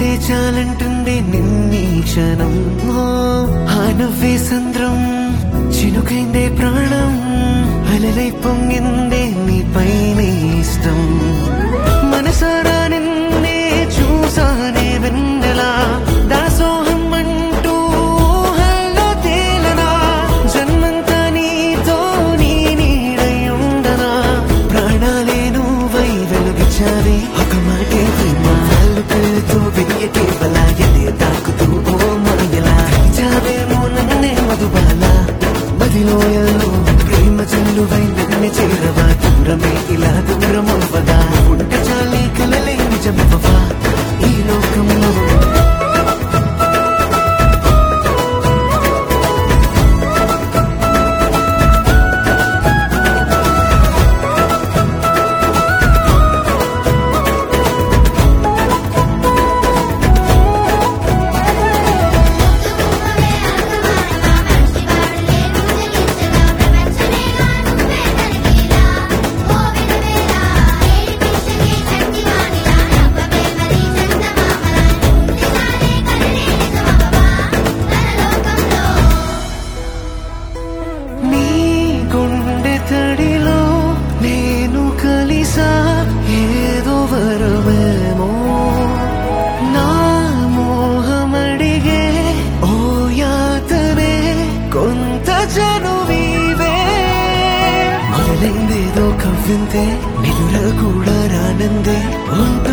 చూస్తుంటే చాలంటుంది నిన్నీ క్షణం ఓ, ఆ నవ్వే సంద్రం చినుకైందే ప్రాణం అలలై పొంగిందే నీపైనే ఇష్టం మనసారా నిన్నే చూసానే వెన్నెలా దాసోహం అంటూ ఊహల్లో తేలనా జన్మంతా నీతో నీ నీడై ఉండనా ప్రాణాలే నువ్వై వెలుగిచ్చావే ఒక మాటే ప్రేమ అల్లుకలతో వెయ్యకే బలాయదే తాకుతూ ఓ మాయలా చావేమో నన్నే మధుబాల మదిలో ఎల్లో ప్రేమ చెల్లువై నన్ను చేరవా దూరమే ఇలా దూరం అవ్వదా ఉంటే చాలే కలలే నిజమవ్వవా ఈ లోకంలో నీ గుండె తడిలో నేను కలిసా ఏదో వరమేమో నా మోహమడిగే ఓ యాతనే కొంత చనువీవే మొదలైందేదో కవ్వింతే నిదుర కూడా రానందే ఉంటూ